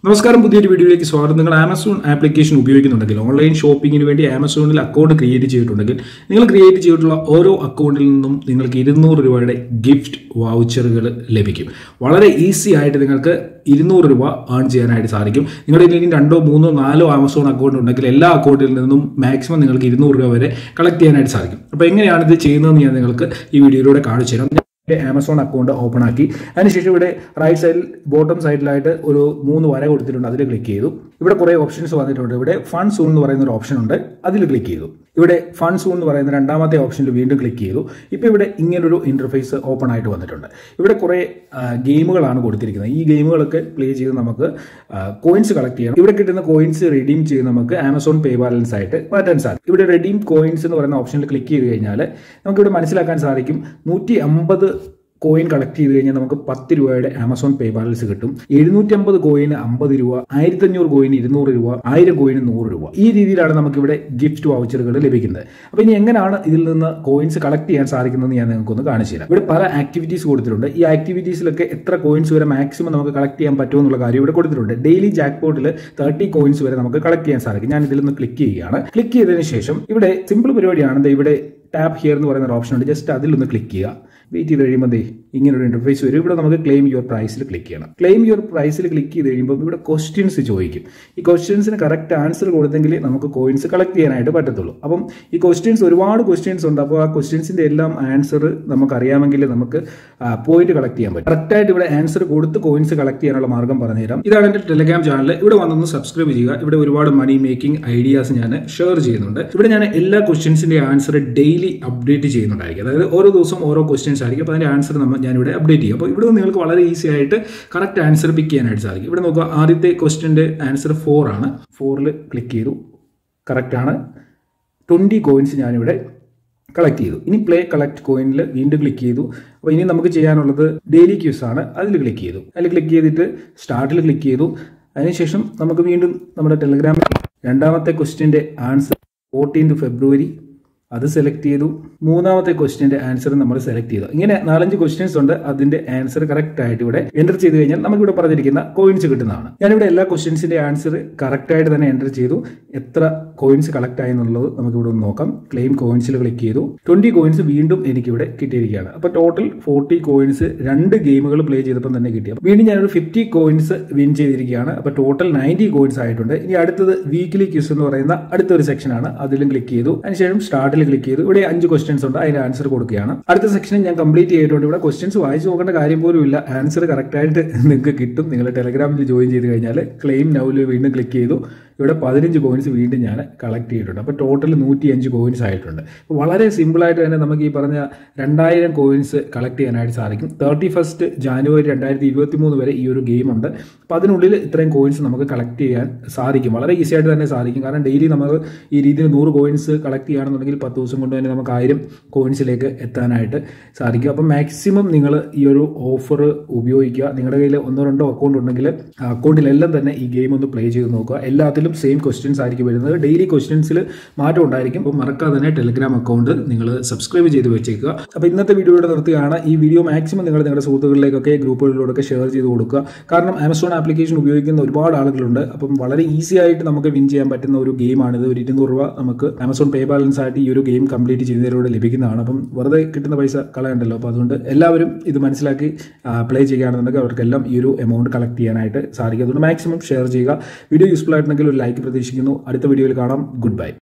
നമസ്കാരം പുതിയൊരു വീഡിയോയിലേക്ക് സ്വാഗതം നിങ്ങൾ ആമസോൺ ആപ്ലിക്കേഷൻ ഉപയോഗിക്കുന്നുണ്ടെങ്കിൽ ഓൺലൈൻ ഷോപ്പിങ്ങിന് വേണ്ടി ആമസോണിൽ അക്കൗണ്ട് ക്രിയേറ്റ് ചെയ്തിട്ടുണ്ടെങ്കിൽ നിങ്ങൾ ക്രിയേറ്റ് ചെയ്തിട്ടുള്ള ഓരോ അക്കൗണ്ടിൽ നിന്നും നിങ്ങൾക്ക് ഇരുന്നൂറ് രൂപയുടെ ഗിഫ്റ്റ് വൗച്ചറുകൾ ലഭിക്കും വളരെ ഈസി ആയിട്ട് നിങ്ങൾക്ക് ഇരുന്നൂറ് രൂപ ഏൺ ചെയ്യാനായിട്ട് സാധിക്കും നിങ്ങളുടെ ഇനി രണ്ടോ മൂന്നോ നാലോ ആമസോൺ അക്കൗണ്ട് ഉണ്ടെങ്കിൽ എല്ലാ അക്കൗണ്ടിൽ നിന്നും മാക്സിമം നിങ്ങൾക്ക് ഇരുന്നൂറ് രൂപ വരെ കളക്ട് ചെയ്യാനായിട്ട് സാധിക്കും അപ്പോൾ എങ്ങനെയാണ് ഇത് ചെയ്യുന്നതെന്ന് ഞാൻ നിങ്ങൾക്ക് ഈ വീഡിയോയിലൂടെ കാണിച്ചു തരാം എൻ്റെ ആമസോൺ അക്കൗണ്ട് ഓപ്പൺ ആക്കി അതിനുശേഷം ഇവിടെ റൈറ്റ് സൈഡിൽ ബോട്ടം സൈഡിലായിട്ട് ഒരു മൂന്ന് വര കൊടുത്തിട്ടുണ്ട് അതിൽ ക്ലിക്ക് ചെയ്തു ഇവിടെ കുറേ ഓപ്ഷൻസ് വന്നിട്ടുണ്ട് ഇവിടെ ഫണ്ട് സൂൺ എന്ന് പറയുന്ന ഒരു ഓപ്ഷൻ ഉണ്ട് അതിൽ ക്ലിക്ക് ചെയ്തു ഇവിടെ ഫണ്ട് സൂൺ എന്ന് പറയുന്ന രണ്ടാമത്തെ ഓപ്ഷനിൽ വീണ്ടും ക്ലിക്ക് ചെയ്തു ഇപ്പോൾ ഇവിടെ ഇങ്ങനൊരു ഇന്റർഫേസ് ഓപ്പൺ ആയിട്ട് വന്നിട്ടുണ്ട് ഇവിടെ കുറേ ആ, ഗെയിമുകളാണ് കൊടുത്തിരിക്കുന്നത് ഈ ഗെയിമുകളൊക്കെ പ്ലേ ചെയ്ത് നമുക്ക് കോയിൻസ് കളക്ട് ചെയ്യണം ഇവിടെ കിട്ടുന്ന കോയിൻസ് റിഡീം ചെയ്ത് നമുക്ക് ആമസോൺ പേ ബാലൻസ് ആയിട്ട് മാറ്റാൻ സാധിക്കും ഇവിടെ റെഡീം കോയിൻസ് എന്ന് പറയുന്ന ഓപ്ഷനിൽ ക്ലിക്ക് ചെയ്ത് കഴിഞ്ഞാൽ നമുക്കിവിടെ മനസ്സിലാക്കാൻ സാധിക്കും നൂറ്റി അമ്പത് കോയിൻ കളക്ട് ചെയ്ത് കഴിഞ്ഞാൽ നമുക്ക് പത്ത് രൂപയുടെ ആമസോൺ പേ ബാലൻസ് കിട്ടും എഴുന്നൂറ്റമ്പത് കോയിന് അമ്പത് രൂപ ആയിരത്തഞ്ഞൂറ് കോയിന് ഇരുന്നൂറ് രൂപ ആയിരം കോയിന് നൂറ് രൂപ ഈ രീതിയിലാണ് നമുക്കിവിടെ ഗിഫ്റ്റ് വൗച്ചറുകൾ ലഭിക്കുന്നത് അപ്പോൾ ഇനി എങ്ങനെയാണ് ഇതിൽ നിന്ന് കോയിൻസ് കളക്ട് ചെയ്യാൻ സാധിക്കുന്നതെന്ന് ഞാൻ നിങ്ങൾക്കൊന്ന് കാണിച്ചു തരാം ഇവിടെ പല ആക്ടിവിറ്റീസ് കൊടുത്തിട്ടുണ്ട് ഈ ആക്ടിവിറ്റീസിലൊക്കെ എത്ര കോയിൻസ് വരെ മാക്സിമം നമുക്ക് കളക്ട് ചെയ്യാൻ പറ്റുമെന്നുള്ള കാര്യം ഇവിടെ കൊടുത്തിട്ടുണ്ട് ഡെയിലി ജാക്ക് പോർട്ടിൽ തേർട്ടി കോയിൻസ് വരെ നമുക്ക് കളക്ട് ചെയ്യാൻ സാധിക്കും ഞാൻ ഇതിൽ നിന്ന് ക്ലിക്ക് ചെയ്യുകയാണ് ക്ലിക്ക് ചെയ്തതിന് ശേഷം ഇവിടെ സിമ്പിൾ പരിപാടിയാണ് ദേ ഇവിടെ ടാപ്പ് ഹിയർ എന്ന് പറയുന്ന ഒരു ഓപ്ഷൻ ഉണ്ട് ജസ്റ്റ് അതിലൊന്ന് ക്ലിക്ക് ചെയ്യുക വെയിറ്റ് ചെയ്ത് കഴിയുമ്പോൾ ദേ ഇങ്ങനെ ഒരു ഇന്റർഫേസ് വരും ഇവിടെ നമുക്ക് ക്ലെയിം യുവർ പ്രൈസിൽ ക്ലിക്ക് ചെയ്യണം ക്ലെയിം യുവർ പ്രൈസിൽ ക്ലിക്ക് ചെയ്ത് കഴിയുമ്പോൾ ഇവിടെ ക്വസ്റ്റ്യൻസ് ചോദിക്കും ഈ ക്വസ്റ്റ്യൻസിന് കറക്റ്റ് ആൻസർ കൊടുത്തെങ്കിൽ നമുക്ക് കോയിൻസ് കളക്ട് ചെയ്യാനായിട്ട് പറ്റത്തുള്ളൂ അപ്പം ഈ ക്വസ്റ്റ്യൻസ് ഒരുപാട് ക്വസ്റ്റ്യൻസ് ഉണ്ട് അപ്പോൾ ആ ക്വസ്റ്റ്യൻസിന്റെ എല്ലാം ആൻസർ നമുക്ക് അറിയാമെങ്കിൽ നമുക്ക് പോയിന്റ് കളക്ട് ചെയ്യാൻ പറ്റും കറക്റ്റായിട്ട് ഇവിടെ ആൻസർ കൊടുത്ത് കോയിൻസ് കളക്ട് ചെയ്യാനുള്ള മാർഗ്ഗം പറഞ്ഞുതരാം ഇതാണ് എൻ്റെ ടെലഗ്രാം ചാനൽ ഇവിടെ വന്നൊന്ന് സബ്സ്ക്രൈബ് ചെയ്യുക ഇവിടെ ഒരുപാട് മണി മേക്കിംഗ് ഐഡിയാസ് ഞാൻ ഷെയർ ചെയ്യുന്നുണ്ട് ഇവിടെ ഞാൻ എല്ലാ ക്വസ്റ്റ്യൻസിന്റെ ആൻസർ ഡെയിലി അപ്ഡേറ്റ് ചെയ്യുന്നുണ്ടായിരിക്കും അതായത് ഓരോ ദിവസം ഓരോ ക്വസ്റ്റ്യൻസ് ആയിരിക്കും അപ്പോൾ അതിന്റെ ആൻസർ നമ്മൾ ഞാനിവിടെ അപ്ഡേറ്റ് ചെയ്യും അപ്പോൾ ഇവിടെ നിങ്ങൾക്ക് വളരെ ഈസി ആയിട്ട് കറക്റ്റ് ആൻസർ പിക്ക് ചെയ്യാനായിട്ട് സാധിക്കും ഇവിടെ നോക്കുക ആദ്യത്തെ ക്വസ്റ്റ്യൻ്റെ ആൻസർ ഫോർ ആണ് ഫോറിൽ ക്ലിക്ക് ചെയ്തു കറക്റ്റ് ആണ് ട്വൻറ്റി കോയിൻസ് ഞാനിവിടെ കളക്ട് ചെയ്തു ഇനി പ്ലേ കളക്ട് കോയിനിൽ വീണ്ടും ക്ലിക്ക് ചെയ്തു അപ്പോൾ ഇനി നമുക്ക് ചെയ്യാനുള്ളത് ഡെയിലി ക്യൂസ് ആണ് അതിൽ ക്ലിക്ക് ചെയ്തു അതിൽ ക്ലിക്ക് ചെയ്തിട്ട് സ്റ്റാർട്ടിൽ ക്ലിക്ക് ചെയ്തു അതിനുശേഷം നമുക്ക് വീണ്ടും നമ്മുടെ ടെലഗ്രാമിൽ രണ്ടാമത്തെ ക്വസ്റ്റ്യൻ്റെ ആൻസർ ഫോർട്ടീൻത് ഫെബ്രുവരി അത് സെലക്ട് ചെയ്തു മൂന്നാമത്തെ ക്വസ്റ്റ്യന്റെ ആൻസർ നമ്മൾ സെലക്ട് ചെയ്തു ഇങ്ങനെ നാലഞ്ച് ക്വസ്റ്റ്യൻസ് ഉണ്ട് അതിന്റെ ആൻസർ കറക്റ്റ് ആയിട്ട് ഇവിടെ എൻ്റർ ചെയ്ത് കഴിഞ്ഞാൽ നമുക്ക് ഇവിടെ പറഞ്ഞിരിക്കുന്ന കോയിൻസ് കിട്ടുന്നതാണ് ഞാനിവിടെ എല്ലാ ക്വസ്റ്റ്യൻസിന്റെ ആൻസർ കറക്റ്റ് ആയിട്ട് തന്നെ എൻ്റർ ചെയ്തു എത്ര കോയിൻസ് കളക്ട് ആയി എന്നുള്ളത് നമുക്ക് ഇവിടെ ഒന്ന് നോക്കാം ക്ലെയിം കോയിൻസിൽ ക്ലിക്ക് ചെയ്തു ട്വന്റി കോയിൻസ് വീണ്ടും എനിക്ക് ഇവിടെ കിട്ടിയിരിക്കുകയാണ് അപ്പോൾ ടോട്ടൽ ഫോർട്ടി കോയിൻസ് രണ്ട് ഗെയിമുകൾ പ്ലേ ചെയ്തപ്പോൾ തന്നെ കിട്ടി അപ്പോൾ വീണ്ടും ഞാനൊരു ഫിഫ്റ്റി കോയിൻസ് വിൻ ചെയ്തിരിക്കുകയാണ് അപ്പോൾ ടോട്ടൽ നയൻറ്റി കോയിൻസ് ആയിട്ടുണ്ട് ഇനി അടുത്തത് വീക്ക്ലി ക്യൂസ് എന്ന് പറയുന്ന അടുത്തൊരു സെക്ഷനാണ് അതിലും ക്ലിക്ക് ചെയ്തു അതിനുശേഷം സ്റ്റാർട്ടിൽ ക്ലിക്ക് ചെയ്തു ഇവിടെ അഞ്ച് ക്വസ്റ്റ്യൻസ് ഉണ്ട് അതിന്റെ ആൻസർ കൊടുക്കുകയാണ് അടുത്ത സെക്ഷനിൽ ഞാൻ കംപ്ലീറ്റ് ചെയ്തിട്ടുണ്ട് ഇവിടെ ക്വസ്റ്റ്യൻസ് വായിച്ചു നോക്കേണ്ട കാര്യം പോലും ഇല്ല ആൻസർ കറക്റ്റ് ആയിട്ട് നിങ്ങൾക്ക് കിട്ടും നിങ്ങൾ ടെലഗ്രാമിൽ ജോയിൻ ചെയ്ത് കഴിഞ്ഞാൽ ക്ലെയിം നൗവിൽ വീണ്ടും ക്ലിക്ക് ചെയ്തു ഇവിടെ പതിനഞ്ച് കോയിൻസ് വീണ്ടും ഞാൻ കളക്ട് ചെയ്തിട്ടുണ്ട് അപ്പോൾ ടോട്ടൽ നൂറ്റി അഞ്ച് കോയിൻസ് ആയിട്ടുണ്ട് അപ്പോൾ വളരെ സിമ്പിളായിട്ട് തന്നെ നമുക്ക് ഈ പറഞ്ഞ രണ്ടായിരം കോയിൻസ് കളക്ട് ചെയ്യാനായിട്ട് സാധിക്കും തേർട്ടി ഫസ്റ്റ് ജാനുവരി രണ്ടായിരത്തി ഇരുപത്തി മൂന്ന് വരെ ഈ ഒരു ഗെയിം ഉണ്ട് അപ്പോൾ അതിനുള്ളിൽ ഇത്രയും കോയിൻസ് നമുക്ക് കളക്ട് ചെയ്യാൻ സാധിക്കും വളരെ ഈസി ആയിട്ട് തന്നെ സാധിക്കും കാരണം ഡെയിലി നമ്മൾ ഈ രീതിയിൽ നൂറ് കോയിൻസ് കളക്ട് ചെയ്യുകയാണെന്നുണ്ടെങ്കിൽ പത്ത് ദിവസം കൊണ്ട് തന്നെ നമുക്ക് ആയിരം കോയിൻസിലേക്ക് എത്താനായിട്ട് സാധിക്കും അപ്പം മാക്സിമം നിങ്ങൾ ഈ ഒരു ഓഫർ ഉപയോഗിക്കുക നിങ്ങളുടെ കയ്യിൽ ഒന്നോ രണ്ടോ അക്കൗണ്ട് ഉണ്ടെങ്കിൽ ആ അക്കൗണ്ടിലെല്ലാം തന്നെ ഈ ഗെയിം ഒന്ന് പ്ലേ ചെയ്ത് നോക്കുക എല്ലാത്തിലും സെയിം ക്വസ്റ്റ്യൻസ് ആയിരിക്കും വരുന്നത് ഡെയിലി ക്വസ്റ്റ്യൻസിൽ മാറ്റം ഉണ്ടായിരിക്കും അപ്പോൾ മറക്കാതെ തന്നെ ടെലിഗ്രാം അക്കൗണ്ട് നിങ്ങൾ സബ്സ്ക്രൈബ് ചെയ്ത് വെച്ചേക്കുക അപ്പോൾ ഇന്നത്തെ വീഡിയോയുടെ നിർത്തുകയാണ് ഈ വീഡിയോ മാക്സിമം നിങ്ങൾ നിങ്ങളുടെ സുഹൃത്തുക്കളിലേക്കൊക്കെ ഗ്രൂപ്പുകളിലൂടെ ഷെയർ ചെയ്ത് കൊടുക്കുക കാരണം ആമസോൺ ആപ്ലിക്കേഷൻ ഉപയോഗിക്കുന്ന ഒരുപാട് ആളുകളുണ്ട് അപ്പം വളരെ ഈസി ആയിട്ട് നമുക്ക് വിൻ ചെയ്യാൻ പറ്റുന്ന ഒരു ഗെയിമാണിത് ഒരു ഇരുന്നൂറ് രൂപ നമുക്ക് ആമസോൺ പേ ബാലൻസ് ആയിട്ട് ഈ ഒരു ഗെയിം കംപ്ലീറ്റ് ചെയ്യുന്നതിലൂടെ ലഭിക്കുന്നതാണ് അപ്പം വെറുതെ കിട്ടുന്ന പൈസ കളയണ്ടല്ലോ അപ്പോൾ അതുകൊണ്ട് എല്ലാവരും ഇത് മനസ്സിലാക്കി പ്ലേ ചെയ്യുകയാണെന്നുണ്ടെങ്കിൽ അവർക്കെല്ലാം ഈ ഒരു എമൗണ്ട് കളക്ട് ചെയ്യാനായിട്ട് സാധിക്കും അതുകൊണ്ട് മാക്സിമം ഷെയർ ചെയ്യുക വീഡിയോ യൂസ്ഫുൾ ആയിട്ടുണ്ടെങ്കിൽ ഒരു ലൈക്ക് പ്രതീക്ഷിക്കുന്നു അടുത്ത വീഡിയോയിൽ കാണാം ഗുഡ് ബൈ